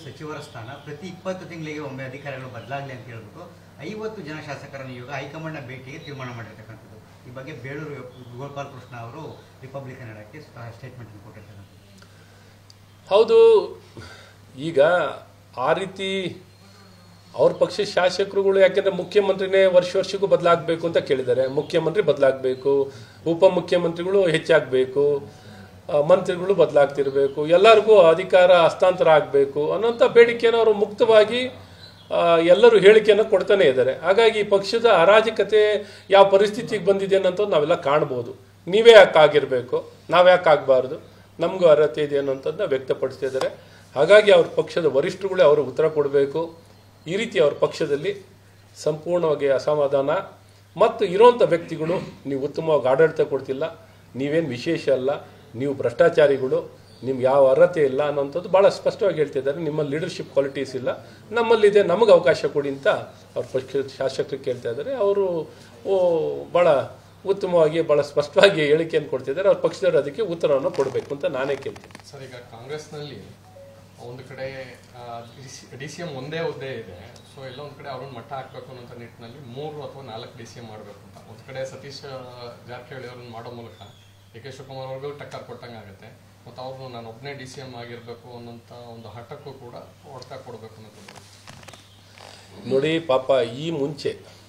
ಸಚಿವರ ಸ್ಥಾನ ಪ್ರತಿ ಇಪ್ಪತ್ತು ತಿಂಗಳಿಗೆ ಒಮ್ಮೆ ಅಧಿಕಾರಿಗಳು ಬದಲಾಗಲಿ ಅಂತ ಹೇಳ್ಬಿಟ್ಟು ಐವತ್ತು ಜನ ಶಾಸಕರ ನಿಯೋಗ ಹೈಕಮಾಂಡ್ನ ಭೇಟಿಗೆ ತೀರ್ಮಾನ ಮಾಡಿರ್ತಕ್ಕಂಥದ್ದು ಈ ಬಗ್ಗೆ ಬೇಳೂರು ಗೋಪಾಲ್ ಕೃಷ್ಣ ಅವರು ರಿಪಬ್ಲಿಕನ್ ಇಲಾಖೆ ಸ್ಟೇಟ್ಮೆಂಟ್ ಕೊಟ್ಟಿರ್ತಾರೆ ಹೌದು ಈಗ ಆ ರೀತಿ ಅವ್ರ ಪಕ್ಷ ಶಾಸಕರುಗಳು ಯಾಕೆಂದ್ರೆ ಮುಖ್ಯಮಂತ್ರಿನೇ ವರ್ಷ ವರ್ಷಕ್ಕೂ ಬದಲಾಗಬೇಕು ಅಂತ ಕೇಳಿದ್ದಾರೆ ಮುಖ್ಯಮಂತ್ರಿ ಬದಲಾಗಬೇಕು ಉಪಮುಖ್ಯಮಂತ್ರಿಗಳು ಹೆಚ್ಚಾಗಬೇಕು ಮಂತ್ರಿಗಳು ಬದಲಾಗ್ತಿರ್ಬೇಕು ಎಲ್ಲರಿಗೂ ಅಧಿಕಾರ ಹಸ್ತಾಂತರ ಆಗಬೇಕು ಅನ್ನೋಂಥ ಬೇಡಿಕೆಯನ್ನು ಅವರು ಮುಕ್ತವಾಗಿ ಆ, ಎಲ್ಲರೂ ಹೇಳಿಕೆಯನ್ನು ಕೊಡ್ತಾನೆ ಇದ್ದಾರೆ ಹಾಗಾಗಿ ಪಕ್ಷದ ಅರಾಜಕತೆ ಯಾವ ಪರಿಸ್ಥಿತಿಗೆ ಬಂದಿದೆ ಅನ್ನೋಂಥದ್ದು ನಾವೆಲ್ಲ ಕಾಣ್ಬೋದು ನೀವೇ ಯಾಕೆ ಆಗಿರಬೇಕು ನಾವು ಯಾಕೆ ಆಗಬಾರ್ದು ನಮಗೂ ಅರ್ಹತೆ ಇದೆ ಅನ್ನೋಂಥದ್ದನ್ನ ವ್ಯಕ್ತಪಡಿಸ್ತಿದ್ದಾರೆ ಹಾಗಾಗಿ ಅವ್ರ ಪಕ್ಷದ ವರಿಷ್ಠರುಗಳೇ ಅವರು ಉತ್ತರ ಕೊಡಬೇಕು ಈ ರೀತಿ ಅವ್ರ ಪಕ್ಷದಲ್ಲಿ ಸಂಪೂರ್ಣವಾಗಿ ಅಸಮಾಧಾನ ಮತ್ತು ಇರೋಂಥ ವ್ಯಕ್ತಿಗಳು ನೀವು ಉತ್ತಮವಾಗಿ ಆಡಳಿತ ಕೊಡ್ತಿಲ್ಲ ನೀವೇನು ವಿಶೇಷ ಅಲ್ಲ ನೀವು ಭ್ರಷ್ಟಾಚಾರಿಗಳು ನಿಮ್ಗೆ ಯಾವ ಅರ್ಹತೆ ಇಲ್ಲ ಅನ್ನೋಂಥದ್ದು ಭಾಳ ಸ್ಪಷ್ಟವಾಗಿ ಹೇಳ್ತಿದ್ದಾರೆ ನಿಮ್ಮಲ್ಲಿ ಲೀಡರ್ಶಿಪ್ ಕ್ವಾಲಿಟೀಸ್ ಇಲ್ಲ ನಮ್ಮಲ್ಲಿದೆ ನಮಗೆ ಅವಕಾಶ ಕೊಡಿ ಅಂತ ಅವ್ರ ಪಕ್ಷದ ಶಾಸಕರು ಕೇಳ್ತಾ ಇದ್ದಾರೆ ಅವರು ಓ ಭಾಳ ಉತ್ತಮವಾಗಿ ಭಾಳ ಸ್ಪಷ್ಟವಾಗಿ ಹೇಳಿಕೆಯನ್ನು ಕೊಡ್ತಿದ್ದಾರೆ ಅವ್ರ ಪಕ್ಷದವರು ಅದಕ್ಕೆ ಉತ್ತರವನ್ನು ಕೊಡಬೇಕು ಅಂತ ನಾನೇ ಕೇಳ್ತೀನಿ ಸರ್ ಈಗ ಕಾಂಗ್ರೆಸ್ನಲ್ಲಿ ಒಂದು ಕಡೆ ಡಿ ಸಿ ಎಂ ಒಂದೇ ಹುದ್ದೆ ಇದೆ ಸೊ ಎಲ್ಲ ಒಂದು ಕಡೆ ಅವ್ರನ್ನ ಮಟ್ಟ ಹಾಕ್ಬೇಕು ಅನ್ನೋ ನಿಟ್ಟಿನಲ್ಲಿ ಮೂರು ಅಥವಾ ನಾಲ್ಕು ಡಿ ಸಿ ಎಂ ಮಾಡಬೇಕು ಅಂತ ಒಂದು ಕಡೆ ಸತೀಶ್ ಜಾರಕಿಹೊಳಿ ಅವ್ರನ್ನ ಮಾಡೋ ಮೂಲಕ ಡಿ ಕೆ ಶಿವಕುಮಾರ್ ಅವ್ರಿಗೂ ಟಕ್ಕರ್ ಕೊಟ್ಟಂಗೆ ಆಗುತ್ತೆ ಮತ್ತು ಅವ್ರು ನಾನು ಒಬ್ಬನೇ ಡಿ ಸಿ ಎಂ ಆಗಿರಬೇಕು ಅನ್ನೋಂಥ ಒಂದು ಹಠಕ್ಕೂ ಕೂಡ ಹೊಡ್ತ ಕೊಡಬೇಕು ಅನ್ನೋದು ನೋಡಿ ಪಾಪ ಈ ಮುಂಚೆ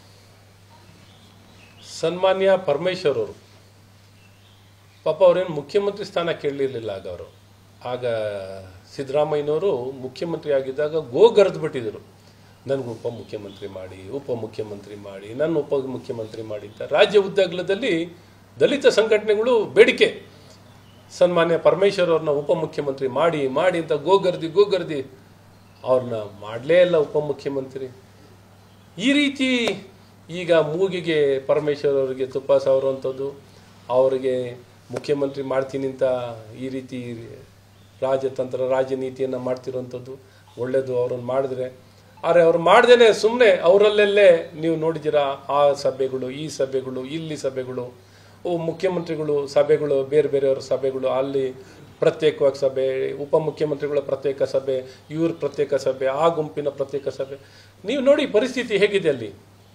ಸನ್ಮಾನ್ಯ ಪರಮೇಶ್ವರ್ ಅವರು ಪಾಪ ಅವ್ರೇನು ಮುಖ್ಯಮಂತ್ರಿ ಸ್ಥಾನ ಕೇಳಲಿರ್ಲಿಲ್ಲ ಆಗ ಅವರು ಆಗ ಸಿದ್ದರಾಮಯ್ಯನವರು ಮುಖ್ಯಮಂತ್ರಿ ಆಗಿದ್ದಾಗ ಗೋಗರ್ದು ಬಿಟ್ಟಿದ್ರು ನನಗೆ ಉಪ ಮುಖ್ಯಮಂತ್ರಿ ಮಾಡಿ ಉಪ ಮುಖ್ಯಮಂತ್ರಿ ಮಾಡಿ ನನ್ನ ಉಪ ಮುಖ್ಯಮಂತ್ರಿ ಮಾಡಿ ಅಂತ ರಾಜ್ಯ ಉದ್ದಾಗಲದಲ್ಲಿ ದಲಿತ ಸಂಘಟನೆಗಳು ಬೇಡಿಕೆ ಸನ್ಮಾನ್ಯ ಪರಮೇಶ್ವರ್ ಅವ್ರನ್ನ ಉಪಮುಖ್ಯಮಂತ್ರಿ ಮಾಡಿ ಮಾಡಿ ಅಂತ ಗೋಗರ್ದಿ ಗೋಗರ್ದಿ ಅವ್ರನ್ನ ಮಾಡಲೇ ಇಲ್ಲ ಉಪಮುಖ್ಯಮಂತ್ರಿ ಈ ರೀತಿ ಈಗ ಮೂಗಿಗೆ ಪರಮೇಶ್ವರ್ ಅವರಿಗೆ ತುಪ್ಪ ಸಾವಿರುವಂಥದ್ದು ಅವರಿಗೆ ಮುಖ್ಯಮಂತ್ರಿ ಮಾಡ್ತೀನಿ ಅಂತ ಈ ರೀತಿ ರಾಜತಂತ್ರ ರಾಜನೀತಿಯನ್ನು ಮಾಡ್ತಿರೋಂಥದ್ದು ಒಳ್ಳೆಯದು ಅವ್ರನ್ನ ಮಾಡಿದ್ರೆ ಆದರೆ ಅವ್ರು ಮಾಡ್ದೇನೆ ಸುಮ್ಮನೆ ಅವರಲ್ಲೆಲ್ಲೇ ನೀವು ನೋಡಿದ್ದೀರಾ ಆ ಸಭೆಗಳು ಈ ಸಭೆಗಳು ಇಲ್ಲಿ ಸಭೆಗಳು ಓ ಮುಖ್ಯಮಂತ್ರಿಗಳು ಸಭೆಗಳು ಬೇರೆ ಬೇರೆಯವರ ಸಭೆಗಳು ಅಲ್ಲಿ ಪ್ರತ್ಯೇಕವಾಗಿ ಸಭೆ ಉಪಮುಖ್ಯಮಂತ್ರಿಗಳ ಪ್ರತ್ಯೇಕ ಸಭೆ ಇವ್ರ ಪ್ರತ್ಯೇಕ ಸಭೆ ಆ ಗುಂಪಿನ ಪ್ರತ್ಯೇಕ ಸಭೆ ನೀವು ನೋಡಿ ಪರಿಸ್ಥಿತಿ ಹೇಗಿದೆ ಅಲ್ಲಿ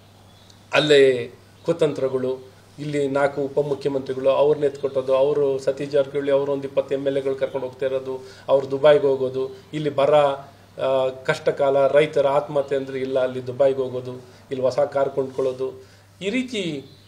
ಅಲ್ಲೇ ಕುತಂತ್ರಗಳು ಇಲ್ಲಿ ನಾಲ್ಕು ಉಪಮುಖ್ಯಮಂತ್ರಿಗಳು ಅವ್ರನ್ನ ಎತ್ಕೊಟ್ಟೋದು ಅವರು ಸತೀಶ್ ಜಾರಕಿಹೊಳಿ ಅವರು ಒಂದು ಇಪ್ಪತ್ತು ಎಮ್ ಎಲ್ ಎಗಳು ಕರ್ಕೊಂಡು ಹೋಗ್ತಾ ಇರೋದು ಅವ್ರು ದುಬೈಗೆ ಹೋಗೋದು ಇಲ್ಲಿ ಬರ ಆ, ಕಷ್ಟಕಾಲ ರೈತರ ಆತ್ಮಹತ್ಯೆ ಅಂದರೆ ಇಲ್ಲ ಅಲ್ಲಿ ದುಬೈಗೆ ಹೋಗೋದು ಇಲ್ಲಿ ಹೊಸ ಕಾರ್ ಕೊಂಡ್ಕೊಳ್ಳೋದು ಈ ರೀತಿ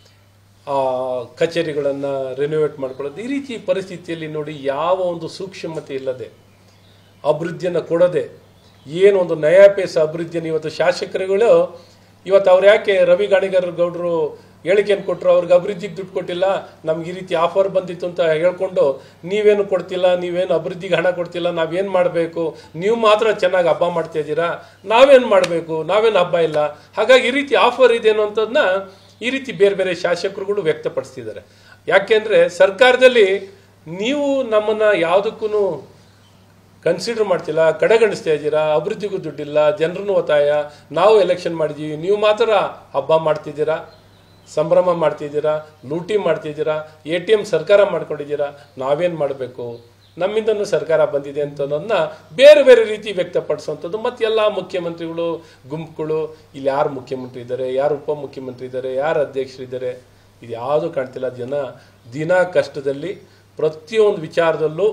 ಆ ಕಚೇರಿಗಳನ್ನು ರೆನೋವೇಟ್ ಮಾಡ್ಕೊಳ್ಳೋದು ಈ ರೀತಿ ಪರಿಸ್ಥಿತಿಯಲ್ಲಿ ನೋಡಿ ಯಾವ ಒಂದು ಸೂಕ್ಷ್ಮತೆ ಇಲ್ಲದೆ ಅಭಿವೃದ್ಧಿಯನ್ನು ಕೊಡದೆ ಏನು ಒಂದು ನಯಾಪೇಸ ಅಭಿವೃದ್ಧಿಯನ್ನು ಇವತ್ತು ಶಾಸಕರುಗಳು ಇವತ್ತು ಅವ್ರು ಯಾಕೆ ರವಿ ಗಾಣಿಗರ್ ಗೌಡರು ಹೇಳಿಕೆಯನ್ನು ಕೊಟ್ಟರು ಅವ್ರಿಗೆ ಅಭಿವೃದ್ಧಿಗೆ ದುಡ್ಡು ಕೊಟ್ಟಿಲ್ಲ ನಮ್ಗೆ ಈ ರೀತಿ ಆಫರ್ ಬಂದಿತ್ತು ಅಂತ ಹೇಳ್ಕೊಂಡು ನೀವೇನು ಕೊಡ್ತಿಲ್ಲ ನೀವೇನು ಅಭಿವೃದ್ಧಿಗೆ ಹಣ ಕೊಡ್ತಿಲ್ಲ ನಾವೇನು ಮಾಡಬೇಕು ನೀವು ಮಾತ್ರ ಚೆನ್ನಾಗಿ ಹಬ್ಬ ಮಾಡ್ತಾ ಇದ್ದೀರಾ ನಾವೇನು ಮಾಡಬೇಕು ನಾವೇನು ಹಬ್ಬ ಇಲ್ಲ ಹಾಗಾಗಿ ಈ ರೀತಿ ಆಫರ್ ಇದೆ ಅನ್ನೋಂಥದ್ದನ್ನ ಈ ರೀತಿ ಬೇರೆ ಬೇರೆ ಶಾಸಕರುಗಳು ವ್ಯಕ್ತಪಡಿಸ್ತಿದ್ದಾರೆ ಯಾಕೆಂದ್ರೆ ಸರ್ಕಾರದಲ್ಲಿ ನೀವು ನಮ್ಮನ್ನ ಯಾವುದಕ್ಕೂ ಕನ್ಸಿಡರ್ ಮಾಡ್ತಿಲ್ಲ ಕಡೆಗಣಿಸ್ತಾ ಇದ್ದೀರಾ ಅಭಿವೃದ್ಧಿಗೂ ದುಡ್ಡಿಲ್ಲ ಜನರನ್ನು ಒತ್ತಾಯ ನಾವು ಎಲೆಕ್ಷನ್ ಮಾಡಿದ್ದೀವಿ ನೀವು ಮಾತ್ರ ಹಬ್ಬ ಮಾಡ್ತಿದ್ದೀರಾ ಸಂಭ್ರಮ ಮಾಡ್ತಿದ್ದೀರಾ ಲೂಟಿ ಮಾಡ್ತಿದ್ದೀರಾ ಎ ಟಿ ಎಮ್ ಸರ್ಕಾರ ಮಾಡ್ಕೊಂಡಿದ್ದೀರಾ ನಾವೇನು ಮಾಡಬೇಕು ನಮ್ಮಿಂದನೂ ಸರ್ಕಾರ ಬಂದಿದೆ ಅಂತ ಅನ್ನೋದನ್ನ ಬೇರೆ ಬೇರೆ ರೀತಿ ವ್ಯಕ್ತಪಡಿಸುವಂಥದ್ದು ಮತ್ತು ಎಲ್ಲ ಮುಖ್ಯಮಂತ್ರಿಗಳು ಗುಂಪುಗಳು ಇಲ್ಲಿ ಯಾರು ಮುಖ್ಯಮಂತ್ರಿ ಇದ್ದಾರೆ ಯಾರು ಉಪಮುಖ್ಯಮಂತ್ರಿ ಇದ್ದಾರೆ ಯಾರು ಅಧ್ಯಕ್ಷರಿದ್ದಾರೆ ಇದು ಯಾವುದು ಕಾಣ್ತಿಲ್ಲ ಜನ ದಿನ ಕಷ್ಟದಲ್ಲಿ ಪ್ರತಿಯೊಂದು ವಿಚಾರದಲ್ಲೂ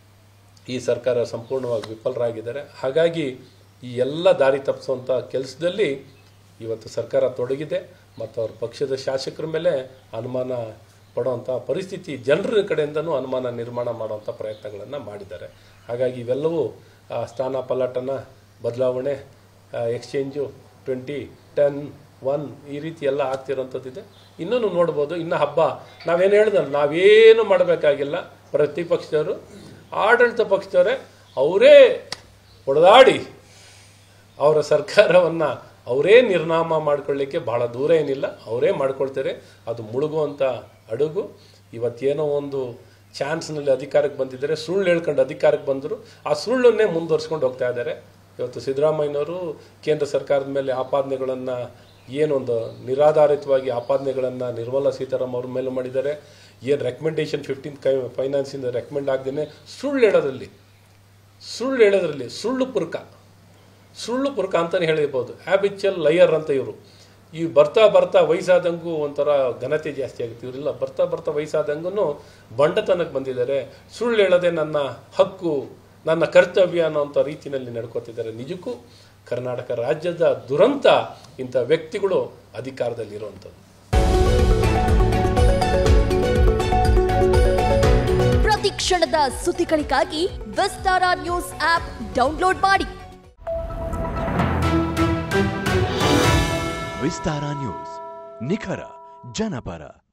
ಈ ಸರ್ಕಾರ ಸಂಪೂರ್ಣವಾಗಿ ವಿಫಲರಾಗಿದ್ದಾರೆ ಹಾಗಾಗಿ ಈ ಎಲ್ಲ ದಾರಿ ತಪ್ಪಿಸುವಂಥ ಕೆಲಸದಲ್ಲಿ ಇವತ್ತು ಸರ್ಕಾರ ತೊಡಗಿದೆ ಮತ್ತು ಅವ್ರ ಪಕ್ಷದ ಶಾಸಕರ ಮೇಲೆ ಅನುಮಾನ ಪಡುವಂಥ ಪರಿಸ್ಥಿತಿ ಜನರ ಕಡೆಯಿಂದನೂ ಅನುಮಾನ ನಿರ್ಮಾಣ ಮಾಡುವಂಥ ಪ್ರಯತ್ನಗಳನ್ನು ಮಾಡಿದ್ದಾರೆ ಹಾಗಾಗಿ ಇವೆಲ್ಲವೂ ಆ, ಸ್ಥಾನ ಪಲಾಟನ ಬದಲಾವಣೆ ಎಕ್ಸ್ಚೇಂಜು ಟ್ವೆಂಟಿ ಟೆನ್ ಒನ್ ಈ ರೀತಿ ಎಲ್ಲ ಆಗ್ತಿರೋಂಥದ್ದಿದೆ ಇನ್ನೂ ನೋಡ್ಬೋದು ಇನ್ನು ಹಬ್ಬ ನಾವೇನು ಹೇಳ್ದಲ್ಲ ನಾವೇನು ಮಾಡಬೇಕಾಗಿಲ್ಲ ಪ್ರತಿಪಕ್ಷದವರು ಆಡಳಿತ ಪಕ್ಷದವರೇ ಅವರೇ ಹೊಡೆದಾಡಿ ಅವರ ಸರ್ಕಾರವನ್ನು ಅವರೇ ನಿರ್ನಾಮ ಮಾಡ್ಕೊಳ್ಳಿಕ್ಕೆ ಬಹಳ ದೂರ ಏನಿಲ್ಲ ಅವರೇ ಮಾಡ್ಕೊಳ್ತಾರೆ ಅದು ಮುಳುಗುವಂಥ ಅಡುಗು ಇವತ್ತೇನೋ ಒಂದು ಚಾನ್ಸ್ನಲ್ಲಿ ಅಧಿಕಾರಕ್ಕೆ ಬಂದಿದ್ದಾರೆ ಸುಳ್ಳು ಹೇಳ್ಕೊಂಡು ಅಧಿಕಾರಕ್ಕೆ ಬಂದರು ಆ ಸುಳ್ಳನ್ನೇ ಮುಂದುವರ್ಸ್ಕೊಂಡು ಹೋಗ್ತಾ ಇದ್ದಾರೆ ಇವತ್ತು ಸಿದ್ದರಾಮಯ್ಯನವರು ಕೇಂದ್ರ ಸರ್ಕಾರದ ಮೇಲೆ ಆಪಾದನೆಗಳನ್ನು ಏನೊಂದು ನಿರಾಧಾರಿತವಾಗಿ ಆಪಾದನೆಗಳನ್ನು ನಿರ್ಮಲಾ ಸೀತಾರಾಮ್ ಅವ್ರ ಮೇಲೆ ಮಾಡಿದ್ದಾರೆ ಏನು ರೆಕಮೆಂಡೇಶನ್ ಫಿಫ್ಟೀನ್ ಕೈ ಫೈನಾನ್ಸಿಂದ ರೆಕಮೆಂಡ್ ಆಗದೇನೆ ಸುಳ್ಳು ಹೇಳೋದ್ರಲ್ಲಿ ಸುಳ್ಳು ಹೇಳೋದ್ರಲ್ಲಿ ಸುಳ್ಳು ಪುರ್ಕ ಸುಳ್ಳು ಪುರುಕ ಅಂತಲೇ ಹೇಳಿರ್ಬೋದು ಹ್ಯಾಬಿಚುವಲ್ ಲಯರ್ ಅಂತ ಇವರು ಈ ಬರ್ತಾ ಬರ್ತಾ ವಯಸ್ಸಾದಂಗೂ ಒಂಥರ ಘನತೆ ಜಾಸ್ತಿ ಆಗುತ್ತೆ ಇವರೆಲ್ಲ ಬರ್ತಾ ಬರ್ತಾ ವಯಸ್ಸಾದಂಗೂ ಬಂಡತನಕ್ಕೆ ಬಂದಿದ್ದಾರೆ ಸುಳ್ಳು ಹೇಳದೆ ನನ್ನ ಹಕ್ಕು ನನ್ನ ಕರ್ತವ್ಯ ಅನ್ನೋಂಥ ರೀತಿಯಲ್ಲಿ ನಡ್ಕೋತಿದ್ದಾರೆ ನಿಜಕ್ಕೂ ಕರ್ನಾಟಕ ರಾಜ್ಯದ ದುರಂತ ಇಂಥ ವ್ಯಕ್ತಿಗಳು ಅಧಿಕಾರದಲ್ಲಿರುವಂಥದ್ದು ಪ್ರತಿ ಕ್ಷಣದ ಸುದ್ದಿಗಳಿಗಾಗಿ ವಿಸ್ತಾರ ನ್ಯೂಸ್ ಆಪ್ ಡೌನ್ಲೋಡ್ ಮಾಡಿ ವಿಸ್ತಾರ ನ್ಯೂಸ್ ನಿಖರ ಜನಪರ